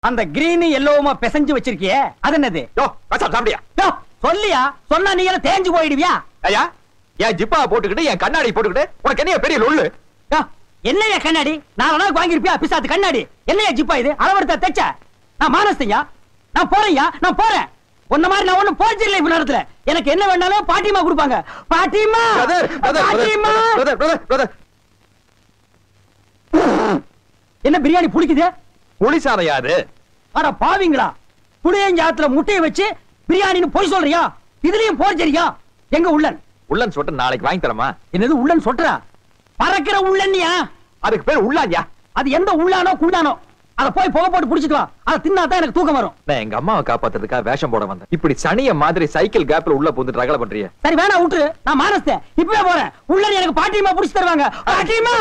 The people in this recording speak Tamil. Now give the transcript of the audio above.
அந்த கிரீன் எல்லோவுமா பிசைஞ்சு வச்சிருக்கியே அது என்னது யோ கசாப் சாப்பிடியா யோ, சொல்லியா சொன்னா நீ எல்லாம் தேஞ்சு போயிடுவியா ஐயா என் ஜிப்பா போட்டுக்கிட்டு என் கண்ணாடி போட்டுக்கிட்டு உனக்கு என்ன பெரிய லொல்லு யோ, என்னய்யா கண்ணாடி நான் வேணா வாங்கிருப்பியா பிசாத்து கண்ணாடி என்னையா ஜிப்பா இது அளவெடுத்த தைச்ச நான் மானஸ்தையா நான் போறேன்யா நான் போறேன் உன்ன மாதிரி நான் ஒண்ணும் போச்சில்லை இப்ப நேரத்துல எனக்கு என்ன வேணாலும் பாட்டிமா கொடுப்பாங்க பாட்டிமா பிரதர் பிரதர் பாட்டிமா பிரதர் பிரதர் பிரதர் என்ன பிரியாணி புடிக்குது புலிசாரம் யாரு அட பாவிங்களா புளியஞ்சாத்துல முட்டையை வச்சு பிரியாணின்னு போய் சொல்றியா இதுலயும் போர்ஜரியா எங்க உள்ளன் உள்ளன் சொல்லிட்டு நாளைக்கு வாங்கி தரமா என்னது உள்ளன் சொல்றா பறக்கிற உள்ளன்னியா அதுக்கு பேர் உள்ளாஞ்சா அது எந்த உள்ளானோ குள்ளானோ அத போய் புகை போட்டு புடிச்சிட்டு வா அதை தின்னா தான் எனக்கு தூக்கம் வரும் நான் எங்க அம்மாவை காப்பாத்துறதுக்காக வேஷம் போட வந்தேன் இப்படி சனிய மாதிரி சைக்கிள் கேப்ல உள்ள புந்து ரகல பண்றிய சரி வேணா விட்டுரு நான் மானஸ்தேன் இப்பவே போறேன் உள்ளன் எனக்கு பாட்டிமா புடிச்சு தருவாங்க பாட்டிமா